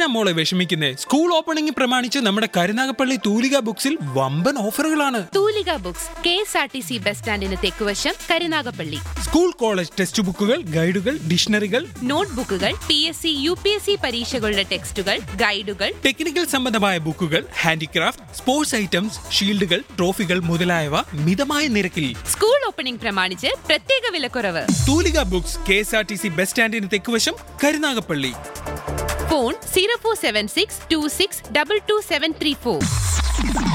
എന്തിനാ മോളെ വിഷമിക്കുന്നേ school opening പ്രമാണിച്ച് നമ്മുടെ കരുനാഗപ്പള്ളി തൂലിക ബുക്സിൽ വമ്പൻ ഓഫറുകളാണ് Thoolika books K S R T C bus സ്റ്റാൻഡിന് തെക്കുവശം കരുനാഗപ്പള്ളി സ്കൂൾ കോളേജ് ടെക്സ്റ്റ് ബുക്കുകൾ ഗൈഡുകൾ ഡിക്ഷണറികൾ നോട്ട്ബുക്കുകൾ P S C U P S C പരീക്ഷകളുടെ ടെക്സ്റ്റുകൾ ഗൈഡുകൾ ടെക്നിക്കൽ സംബന്ധമായ ബുക്കുകൾ ഹാൻഡിക്രാഫ്റ്റ് സ്പോർട്സ് ഐറ്റംസ് ഷീൽഡുകൾ ട്രോഫികൾ മുതലായവ മിതമായ നിരക്കിൽ സ്കൂൾ ഓപ്പണിംഗ് പ്രമാണിച്ച് പ്രത്യേക വിലക്കുറവ് Thoolika books K S R T C bus സ്റ്റാൻഡിന് തെക്കുവശം Karunagappally phone zero four seven six two six double two seven three four